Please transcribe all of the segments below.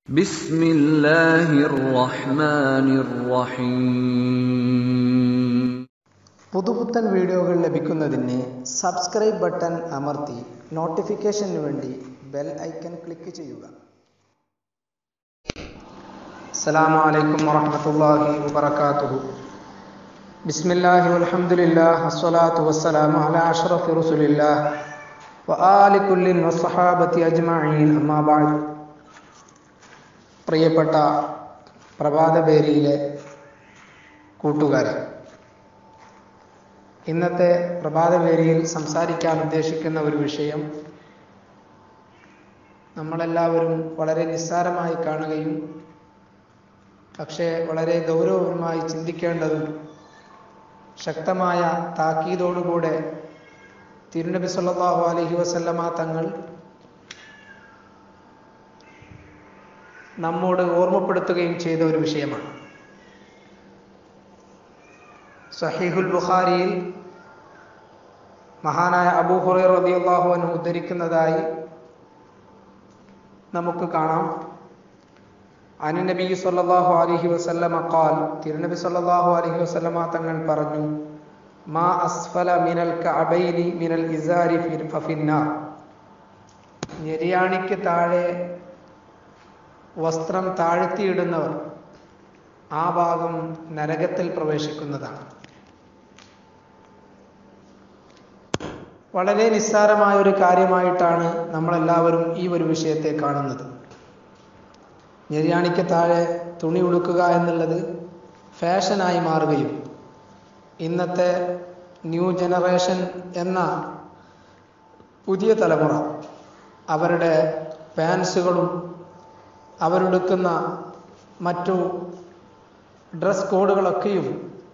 بسم الله الرحمن الرحيم പുതുപുത്തൻ വീഡിയോകൾ ലഭിക്കുന്നതിന് സബ്സ്ക്രൈബ് ബട്ടൺ അമർത്തി നോട്ടിഫിക്കേഷന് വേണ്ടി ബെൽ ഐക്കൺ ക്ലിക്ക് ചെയ്യുക അസ്സലാമു അലൈക്കും വറഹ്മത്തുള്ളാഹി വബറകാതുഹു ബിസ്മില്ലാഹി വൽഹംദുലില്ലാഹ് വസ്സലാത്തു വസ്സലാമു അലാ അഷ്റഫി റസൂലില്ലാഹ് വആലി കുല്ലിൻ വസ്സഹാബത്തി അജ്മഈൻ അമ്മാ ബഅദ് പ്രിയപ്പെട്ട പ്രഭാതപേരിയിലെ കൂട്ടുകാരെ ഇന്നത്തെ പ്രഭാതവേദിയിൽ സംസാരിക്കാൻ ഉദ്ദേശിക്കുന്ന ഒരു വിഷയം നമ്മളെല്ലാവരും വളരെ നിസ്സാരമായി കാണുകയും പക്ഷേ വളരെ ഗൗരവപരമായി ചിന്തിക്കേണ്ടതും ശക്തമായ താക്കീതോടുകൂടെ തിരുനബി സല്ലല്ലാഹു അലൈഹി വസല്ലമ തങ്ങൾ നമ്മോട് ഓർമ്മപ്പെടുത്തുകയും ചെയ്ത ഒരു വിഷയമാണ് സഹീഹുൽ ബുഖാരിയിൽ മഹാനായ അബൂ ഹുറൈറ റളിയല്ലാഹു അൻഹു ഉദ്ധരിക്കുന്നതായി നമുക്ക് കാണാം അനു നബി സല്ലല്ലാഹു അലൈഹി വസല്ലമ ഖാൽ തിരുനബി സല്ലല്ലാഹു അലൈഹി വസല്ലമ തങ്ങൾ പറഞ്ഞു മാ അസ്ഫല മിനൽ കഅബൈനി മിനൽ ഇസാരി ഫഫിന്നാർ ഞെരിയാണിക്ക് താഴെ വസ്ത്രം താഴ്ത്തിയിടുന്നവർ ആ ഭാഗം നരകത്തിൽ പ്രവേശിക്കുന്നതാണ് വളരെ നിസ്സാരമായ ഒരു കാര്യമായിട്ടാണ് നമ്മളെല്ലാവരും ഈ ഒരു വിഷയത്തെ കാണുന്നത് ഞെരിയാണിക്ക് താഴെ തുണി ഉടുക്കുക എന്നുള്ളത് ഫാഷനായി മാറുകയും ഇന്നത്തെ ന്യൂ ജനറേഷൻ എന്ന പുതിയ തലമുറ അവരുടെ പാൻസുകളും അവരെടുക്കുന്ന മറ്റു ഡ്രസ് കോഡുകളൊക്കെയും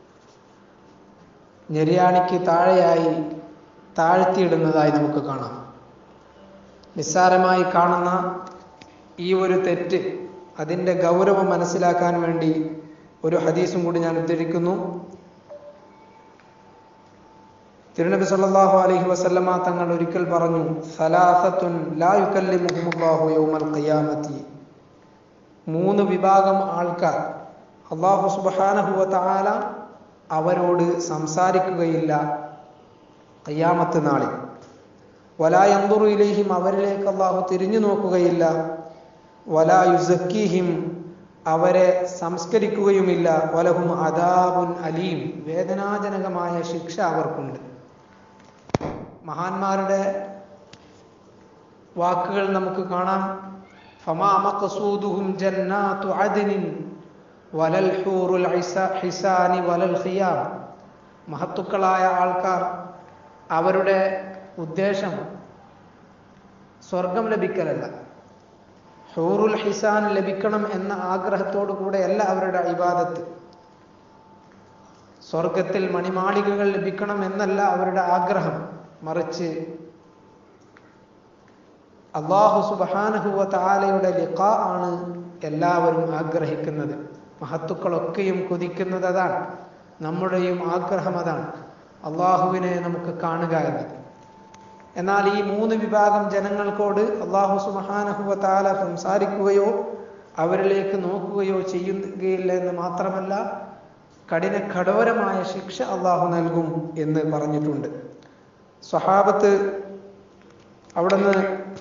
ഞെരിയാണിക്ക് താഴെയായി താഴ്ത്തിയിടുന്നതായി നമുക്ക് കാണാം നിസ്സാരമായി കാണുന്ന ഈ ഒരു തെറ്റ് അതിൻ്റെ ഗൗരവം മനസ്സിലാക്കാൻ വേണ്ടി ഒരു ഹദീസും കൂടി ഞാൻ ഉദ്ധരിക്കുന്നു തിരുനബി സല്ലല്ലാഹു അലൈഹി വസല്ലമ തങ്ങൾ ഒരിക്കൽ പറഞ്ഞു സലാസത്തുൻ ലാ യുകല്ലിമുഹുമുല്ലാഹു യൗമൽ ഖിയാമത്തി മൂന്ന് വിഭാഗം ആൾക്കാർ അള്ളാഹു സുബാനഹുവ താല അവരോട് സംസാരിക്കുകയില്ല കയ്യാമത്ത് നാളിൽ വലായന്തുറു ഇലൈഹിം അവരിലേക്ക് അള്ളാഹു തിരിഞ്ഞു നോക്കുകയില്ല വലാ യുസക്കീഹിം അവരെ സംസ്കരിക്കുകയുമില്ല വലഹും അദാബുൻ അലീം വേദനാജനകമായ ശിക്ഷ അവർക്കുണ്ട് മഹാന്മാരുടെ വാക്കുകൾ നമുക്ക് കാണാം فما مقصودهم جنات عدن ولا الحور الحسان ولا الخيام മഹത്തുക്കളായ ആൾക്കാർ അവരുടെ ഉദ്ദേശം സ്വർഗം ലഭിക്കലല്ല ഹൂറുൽ ഹിസാൻ ലഭിക്കണം എന്ന ആഗ്രഹത്തോടു കൂടെയല്ല അവരുടെ ഇബാദത്ത് സ്വർഗത്തിൽ മണിമാളികകൾ ലഭിക്കണം എന്നല്ല അവരുടെ ആഗ്രഹം മറിച്ച് അള്ളാഹു സുബാനഹുവ താലയുടെ ലിഖ ആണ് എല്ലാവരും ആഗ്രഹിക്കുന്നത് മഹത്തുക്കളൊക്കെയും കൊതിക്കുന്നത് അതാണ് നമ്മുടെയും ആഗ്രഹം അതാണ് അള്ളാഹുവിനെ നമുക്ക് കാണുക എന്നത് എന്നാൽ ഈ മൂന്ന് വിഭാഗം ജനങ്ങൾക്കോട് അള്ളാഹു സുബാനഹുവ താല സംസാരിക്കുകയോ അവരിലേക്ക് നോക്കുകയോ ചെയ്യുകയില്ല എന്ന് മാത്രമല്ല കഠിന കഠോരമായ ശിക്ഷ അള്ളാഹു നൽകും എന്ന് പറഞ്ഞിട്ടുണ്ട് സ്വഹാബത്ത് അവിടുന്ന്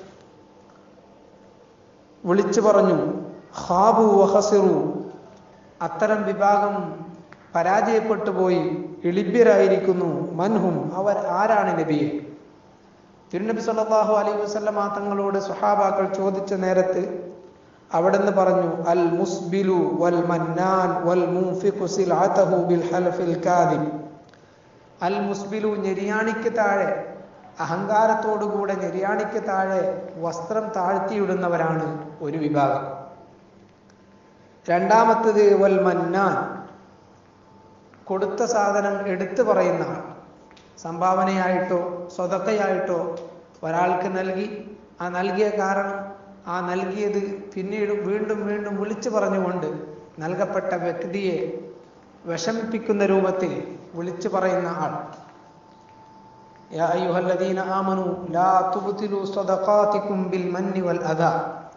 വിളിച്ചു പറഞ്ഞു ഹാബു വഹസിറു അത്തരം വിഭാഗം പരാജയപ്പെട്ടു പോയി എളിഭ്യരായിരിക്കുന്നു മൻഹും അവർ ആരാണ് നബിയെ തിരുനബി സല്ലല്ലാഹു അലൈഹി വസല്ലമ തങ്ങളോട് സുഹാബാക്കൾ ചോദിച്ച നേരത്ത് അവിടുന്ന് പറഞ്ഞു അൽ മുസ്ബിലു വൽ മന്നാൻ വൽ മുൻഫിഖു സിൽഅതഹു ബിൽ ഹൽഫിൽ കാദിബ് അൽ മുസ്ബിലു ഞെരിയാണിക്ക് താഴെ അഹങ്കാരത്തോടുകൂടെ ഞെരിയാണിക്ക് താഴെ വസ്ത്രം താഴ്ത്തിയിടുന്നവരാണ് ഒരു വിഭാഗം രണ്ടാമത്തത് വൽ മന്നാൻ കൊടുത്ത സാധനം എടുത്തു പറയുന്ന ആൾ സംഭാവനയായിട്ടോ സ്വതക്കയായിട്ടോ ഒരാൾക്ക് നൽകി ആ നൽകിയ കാരണം ആ നൽകിയത് പിന്നീട് വീണ്ടും വീണ്ടും വിളിച്ചു പറഞ്ഞുകൊണ്ട് നൽകപ്പെട്ട വ്യക്തിയെ വിഷമിപ്പിക്കുന്ന രൂപത്തിൽ വിളിച്ചു പറയുന്ന ആൾ يا أيها الذين آمنوا لا تبطلوا صدقاتكم بالمن والأذى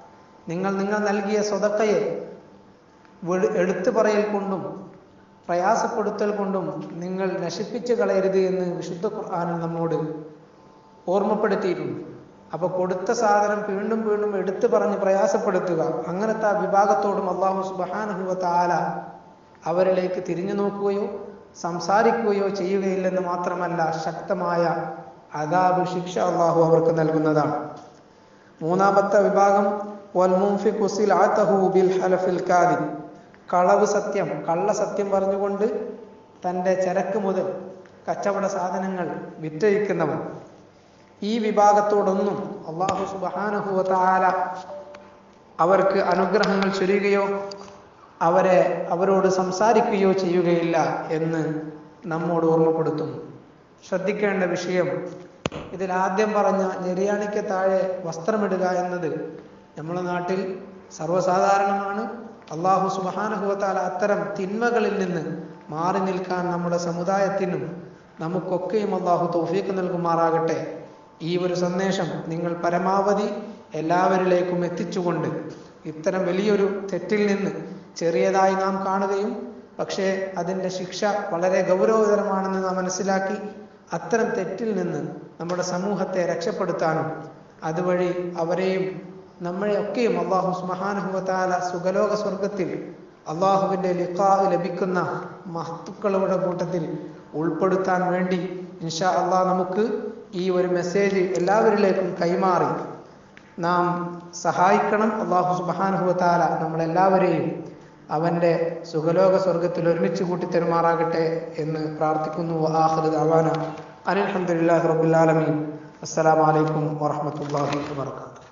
നിങ്ങൾ നിങ്ങൾ നൽകിയ സ്വതക്കയെ വെളു- എടുത്തു പറയൽ കൊണ്ടും പ്രയാസപ്പെടുത്തൽ കൊണ്ടും നിങ്ങൾ നശിപ്പിച്ചു കളയരുത് എന്ന് വിശുദ്ധ ഖുർആാനിൽ നമ്മോട് ഓർമ്മപ്പെടുത്തിയിട്ടുണ്ട് അപ്പൊ കൊടുത്ത സാധനം വീണ്ടും വീണ്ടും എടുത്തു പറഞ്ഞ് പ്രയാസപ്പെടുത്തുക അങ്ങനത്തെ ആ വിഭാഗത്തോടും അള്ളാഹു സുബാനുഭവ താല അവരിലേക്ക് തിരിഞ്ഞു നോക്കുകയോ സംസാരിക്കുകയോ ചെയ്യുകയില്ലെന്ന് മാത്രമല്ല ശക്തമായ അതാബ് ശിക്ഷ അള്ളാഹു അവർക്ക് നൽകുന്നതാണ് മൂന്നാമത്തെ വിഭാഗം വൽമുംഫിഖു സിൽഅതഹു ബിൽ ഹലഫിൽ കാദിബ് കളവ് സത്യം കള്ള സത്യം പറഞ്ഞുകൊണ്ട് തൻ്റെ ചരക്ക് മുതൽ കച്ചവട സാധനങ്ങൾ വിറ്റഴിക്കുന്നവൻ ഈ വിഭാഗത്തോടൊന്നും അള്ളാഹു സുബാനഹുവ താല അവർക്ക് അനുഗ്രഹങ്ങൾ ചൊരിയുകയോ അവരെ അവരോട് സംസാരിക്കുകയോ ചെയ്യുകയില്ല എന്ന് നമ്മോട് ഓർമ്മപ്പെടുത്തുന്നു ശ്രദ്ധിക്കേണ്ട വിഷയം ഇതിൽ ആദ്യം പറഞ്ഞ ഞെരിയാണിക്ക് താഴെ വസ്ത്രമിടുക എന്നത് നമ്മുടെ നാട്ടിൽ സർവ്വസാധാരണമാണ് അള്ളാഹു സുബാനഹുവത്താല അത്തരം തിന്മകളിൽ നിന്ന് മാറി നിൽക്കാൻ നമ്മുടെ സമുദായത്തിനും നമുക്കൊക്കെയും അള്ളാഹു തൗഫീഖ് നൽകുമാറാകട്ടെ ഈ ഒരു സന്ദേശം നിങ്ങൾ പരമാവധി എല്ലാവരിലേക്കും എത്തിച്ചുകൊണ്ട് ഇത്തരം വലിയൊരു തെറ്റിൽ നിന്ന് ചെറിയതായി നാം കാണുകയും പക്ഷേ അതിൻ്റെ ശിക്ഷ വളരെ ഗൗരവതരമാണെന്ന് നാം മനസ്സിലാക്കി അത്തരം തെറ്റിൽ നിന്ന് നമ്മുടെ സമൂഹത്തെ രക്ഷപ്പെടുത്താനും അതുവഴി അവരെയും നമ്മളെയൊക്കെയും അള്ളാഹു സുബഹാനുഹുവത്താല സുഖലോക സ്വർഗത്തിൽ അള്ളാഹുവിൻ്റെ ലിഖാ ലഭിക്കുന്ന മഹത്തുക്കളുടെ കൂട്ടത്തിൽ ഉൾപ്പെടുത്താൻ വേണ്ടി ഇൻഷാ അള്ളാഹ് നമുക്ക് ഈ ഒരു മെസ്സേജ് എല്ലാവരിലേക്കും കൈമാറി നാം സഹായിക്കണം അള്ളാഹു സുബഹാനുഹുവത്താല നമ്മളെല്ലാവരെയും അവൻ്റെ സുഖലോക സ്വർഗത്തിൽ ഒരുമിച്ച് കൂട്ടി തരുമാറാകട്ടെ എന്ന് പ്രാർത്ഥിക്കുന്നു ആഹ്റദ് അവാന അനിൽഹമുല്ലാഹി റബുല്ലാലമീൻ അസ്സലാമലൈക്കും വാഹമത്തല്ലാഹി വാത്തു